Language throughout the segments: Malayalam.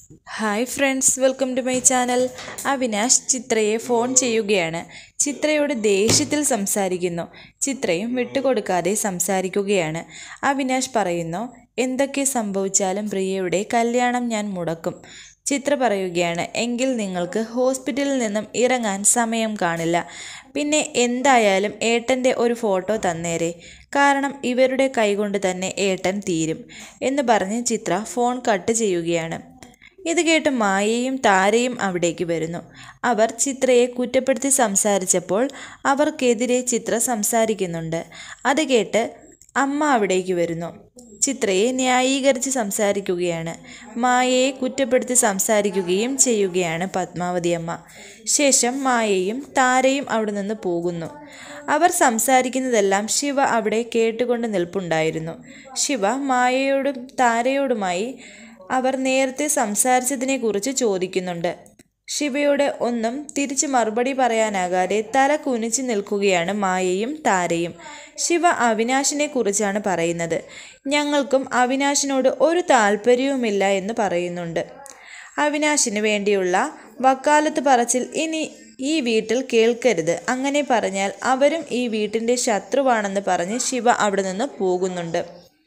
hi friends welcome to my channel Avinash ചിത്രയെ ഫോൺ ചെയ്യുകയാണ് ചിത്രയോട് ദേഷ്യത്തിൽ സംസാരിക്കുന്നു ചിത്രയും വിട്ടുകൊടുക്കാതെ സംസാരിക്കുകയാണ് അവിനാശ് പറയുന്നു എന്തൊക്കെ സംഭവിച്ചാലും പ്രിയയുടെ കല്യാണം ഞാൻ മുടക്കും ചിത്ര പറയുകയാണ് എങ്കിൽ നിങ്ങൾക്ക് ഹോസ്പിറ്റലിൽ നിന്നും ഇറങ്ങാൻ സമയം കാണില്ല പിന്നെ എന്തായാലും ഏട്ടൻ്റെ ഒരു ഫോട്ടോ തന്നേരെ കാരണം ഇവരുടെ കൈകൊണ്ട് തന്നെ ഏട്ടൻ തീരും എന്ന് പറഞ്ഞ് ചിത്ര ഫോൺ കട്ട് ചെയ്യുകയാണ് ഇത് കേട്ട് മായയും താരയും അവിടേക്ക് വരുന്നു അവർ ചിത്രയെ കുറ്റപ്പെടുത്തി സംസാരിച്ചപ്പോൾ അവർക്കെതിരെ ചിത്ര സംസാരിക്കുന്നുണ്ട് അത് കേട്ട് അമ്മ അവിടേക്ക് വരുന്നു ചിത്രയെ ന്യായീകരിച്ച് സംസാരിക്കുകയാണ് മായയെ കുറ്റപ്പെടുത്തി സംസാരിക്കുകയും ചെയ്യുകയാണ് പത്മാവതി അമ്മ ശേഷം മായയും താരയും അവിടെ നിന്ന് പോകുന്നു അവർ സംസാരിക്കുന്നതെല്ലാം ശിവ അവിടെ കേട്ടുകൊണ്ട് നിൽപ്പുണ്ടായിരുന്നു ശിവ മായയോടും താരയോടുമായി അവർ നേരത്തെ സംസാരിച്ചതിനെക്കുറിച്ച് ചോദിക്കുന്നുണ്ട് ശിവയോട് ഒന്നും തിരിച്ച് മറുപടി പറയാനാകാതെ തല കുനിച്ച് നിൽക്കുകയാണ് മായയും താരയും ശിവ അവിനാശിനെ കുറിച്ചാണ് പറയുന്നത് ഞങ്ങൾക്കും അവിനാശിനോട് ഒരു താല്പര്യവുമില്ല എന്ന് പറയുന്നുണ്ട് അവിനാശിന് വേണ്ടിയുള്ള വക്കാലത്ത് പറച്ചിൽ ഇനി ഈ വീട്ടിൽ കേൾക്കരുത് അങ്ങനെ പറഞ്ഞാൽ അവരും ഈ വീട്ടിൻ്റെ ശത്രുവാണെന്ന് പറഞ്ഞ് ശിവ അവിടെ നിന്ന് പോകുന്നുണ്ട്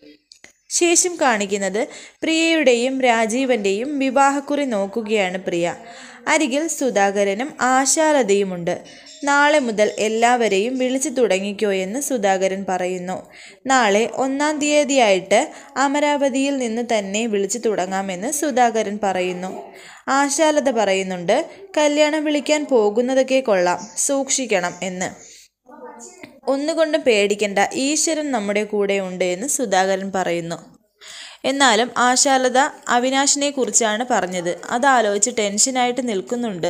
ശേഷം കാണിക്കുന്നത് പ്രിയയുടെയും രാജീവൻ്റെയും വിവാഹക്കുറി നോക്കുകയാണ് പ്രിയ അരികിൽ സുധാകരനും ആശാലതയുമുണ്ട് നാളെ മുതൽ എല്ലാവരെയും വിളിച്ചു തുടങ്ങിക്കോ എന്ന് സുധാകരൻ പറയുന്നു നാളെ ഒന്നാം തീയതിയായിട്ട് അമരാവതിയിൽ നിന്ന് തന്നെ വിളിച്ചു തുടങ്ങാമെന്ന് സുധാകരൻ പറയുന്നു ആശാലത പറയുന്നുണ്ട് കല്യാണം വിളിക്കാൻ പോകുന്നതൊക്കെ കൊള്ളാം സൂക്ഷിക്കണം എന്ന് ഒന്നുകൊണ്ടും പേടിക്കണ്ട ഈശ്വരൻ നമ്മുടെ കൂടെ ഉണ്ട് എന്ന് സുധാകരൻ പറയുന്നു എന്നാലും ആശാലത അവിനാശിനെ കുറിച്ചാണ് പറഞ്ഞത് അതാലോചിച്ച് ടെൻഷനായിട്ട് നിൽക്കുന്നുണ്ട്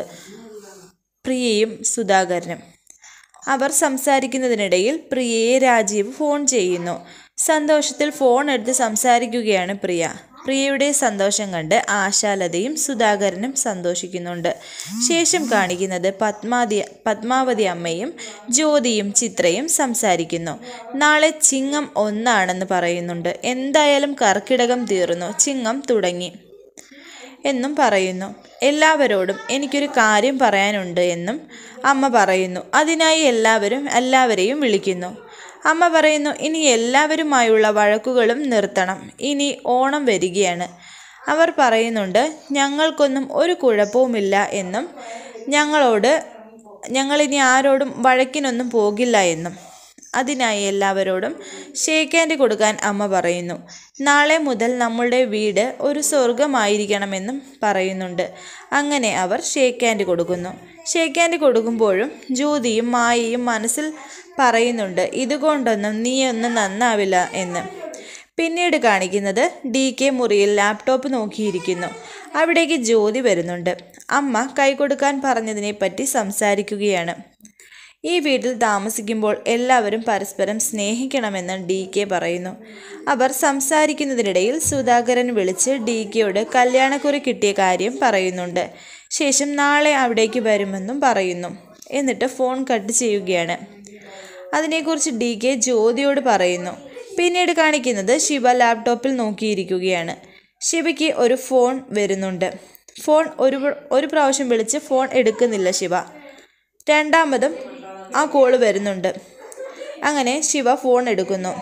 പ്രിയയും സുധാകരനും അവർ സംസാരിക്കുന്നതിനിടയിൽ പ്രിയയെ രാജീവ് ഫോൺ ചെയ്യുന്നു സന്തോഷത്തിൽ ഫോൺ എടുത്ത് സംസാരിക്കുകയാണ് പ്രിയ പ്രിയയുടെ സന്തോഷം കണ്ട് ആശാലതയും സുധാകരനും സന്തോഷിക്കുന്നുണ്ട് ശേഷം കാണിക്കുന്നത് പത്മാതി പത്മാവതി അമ്മയും ജ്യോതിയും ചിത്രയും സംസാരിക്കുന്നു നാളെ ചിങ്ങം ഒന്നാണെന്ന് പറയുന്നുണ്ട് എന്തായാലും കർക്കിടകം തീർന്നു ചിങ്ങം തുടങ്ങി എന്നും പറയുന്നു എല്ലാവരോടും എനിക്കൊരു കാര്യം പറയാനുണ്ട് എന്നും അമ്മ പറയുന്നു അതിനായി എല്ലാവരും എല്ലാവരെയും വിളിക്കുന്നു അമ്മ പറയുന്നു ഇനി എല്ലാവരുമായുള്ള വഴക്കുകളും നിർത്തണം ഇനി ഓണം വരികയാണ് അവർ പറയുന്നുണ്ട് ഞങ്ങൾക്കൊന്നും ഒരു കുഴപ്പവുമില്ല എന്നും ഞങ്ങളോട് ഞങ്ങളിനി ആരോടും വഴക്കിനൊന്നും പോകില്ല എന്നും അതിനായി എല്ലാവരോടും ഷേക്ക് ഹാൻഡ് കൊടുക്കാൻ അമ്മ പറയുന്നു നാളെ മുതൽ നമ്മളുടെ വീട് ഒരു സ്വർഗമായിരിക്കണമെന്നും പറയുന്നുണ്ട് അങ്ങനെ അവർ ഷേക്ക് ഹാൻഡ് കൊടുക്കുന്നു ഷേക്ക് ഹാൻഡ് കൊടുക്കുമ്പോഴും ജ്യോതിയും മായയും മനസ്സിൽ പറയുന്നുണ്ട് ഇതുകൊണ്ടൊന്നും നീയൊന്നും നന്നാവില്ല എന്ന് പിന്നീട് കാണിക്കുന്നത് ഡി കെ മുറിയിൽ ലാപ്ടോപ്പ് നോക്കിയിരിക്കുന്നു അവിടേക്ക് ജ്യോതി വരുന്നുണ്ട് അമ്മ കൈ കൊടുക്കാൻ പറഞ്ഞതിനെപ്പറ്റി സംസാരിക്കുകയാണ് ഈ വീട്ടിൽ താമസിക്കുമ്പോൾ എല്ലാവരും പരസ്പരം സ്നേഹിക്കണമെന്ന് ഡി കെ പറയുന്നു അവർ സംസാരിക്കുന്നതിനിടയിൽ സുധാകരൻ വിളിച്ച് ഡി കെയോട് കല്യാണക്കുറി കിട്ടിയ കാര്യം പറയുന്നുണ്ട് ശേഷം നാളെ അവിടേക്ക് വരുമെന്നും പറയുന്നു എന്നിട്ട് ഫോൺ കട്ട് ചെയ്യുകയാണ് അതിനെക്കുറിച്ച് ഡി കെ ജ്യോതിയോട് പറയുന്നു പിന്നീട് കാണിക്കുന്നത് ശിവ ലാപ്ടോപ്പിൽ നോക്കിയിരിക്കുകയാണ് ശിവയ്ക്ക് ഒരു ഫോൺ വരുന്നുണ്ട് ഫോൺ ഒരു ഒരു പ്രാവശ്യം വിളിച്ച് ഫോൺ എടുക്കുന്നില്ല ശിവ രണ്ടാമതും ആ കോള് വരുന്നുണ്ട് അങ്ങനെ ശിവ ഫോൺ എടുക്കുന്നു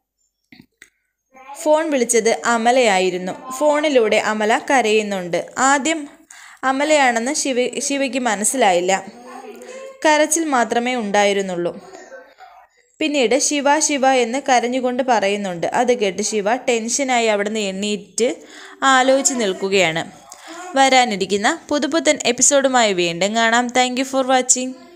ഫോൺ വിളിച്ചത് അമലയായിരുന്നു ഫോണിലൂടെ അമല കരയുന്നുണ്ട് ആദ്യം അമലയാണെന്ന് ശിവ ശിവയ്ക്ക് മനസ്സിലായില്ല കരച്ചിൽ മാത്രമേ ഉണ്ടായിരുന്നുള്ളൂ പിന്നീട് ശിവ ശിവ എന്ന് കരഞ്ഞുകൊണ്ട് പറയുന്നുണ്ട് അത് കേട്ട് ശിവ ടെൻഷനായി അവിടുന്ന് എണ്ണീറ്റ് ആലോചിച്ച് നിൽക്കുകയാണ് വരാനിരിക്കുന്ന പുതുപുത്തൻ എപ്പിസോഡുമായി വീണ്ടും കാണാം താങ്ക് ഫോർ വാച്ചിങ്